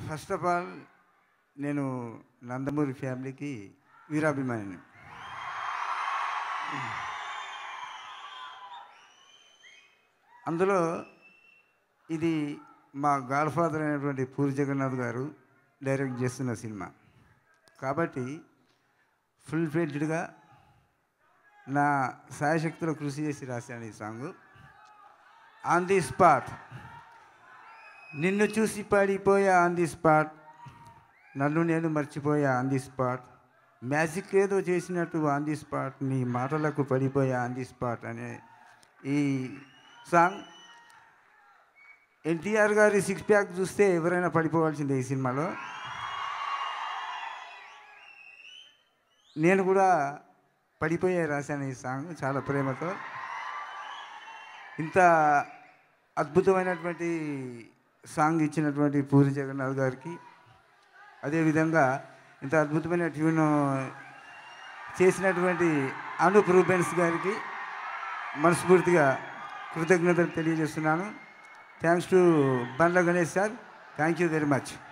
first of all నేను నందమూరి ఫ్యామిలీకి వీరాభిమానిని అందులో ఇది మా గాడ్ ఫాదర్ అయినటువంటి పూరి జగన్నాథ్ గారు డైరెక్ట్ చేస్తున్న సినిమా కాబట్టి ఫుల్ ఫ్లెడ్జ్డ్గా నా సాయశక్తిలో కృషి చేసి రాశాను ఈ సాంగ్ ఆన్ ది స్పాట్ నిన్ను చూసి పడిపోయా ఆన్ ది స్పాట్ నన్ను నేను మర్చిపోయా ఆన్ ది స్పాట్ మ్యాజిక్ ఏదో చేసినట్టు ఆన్ ది స్పాట్ నీ మాటలకు పడిపోయా ఆన్ ది స్పాట్ అనే ఈ సాంగ్ ఎన్టీఆర్ గారి సిక్స్ ప్యాక్ చూస్తే ఎవరైనా పడిపోవాల్సిందే ఈ సినిమాలో నేను కూడా పడిపోయే రాశాను ఈ సాంగ్ చాలా ప్రేమతో ఇంత అద్భుతమైనటువంటి సాంగ్ ఇచ్చినటువంటి పూరి జగన్నాథ్ గారికి అదేవిధంగా ఇంత అద్భుతమైన ట్యూన్ చేసినటువంటి అనూప్ రూబెన్స్ గారికి మనస్ఫూర్తిగా కృతజ్ఞతలు తెలియజేస్తున్నాను thanks to Bandla Ganesh sir thank you very much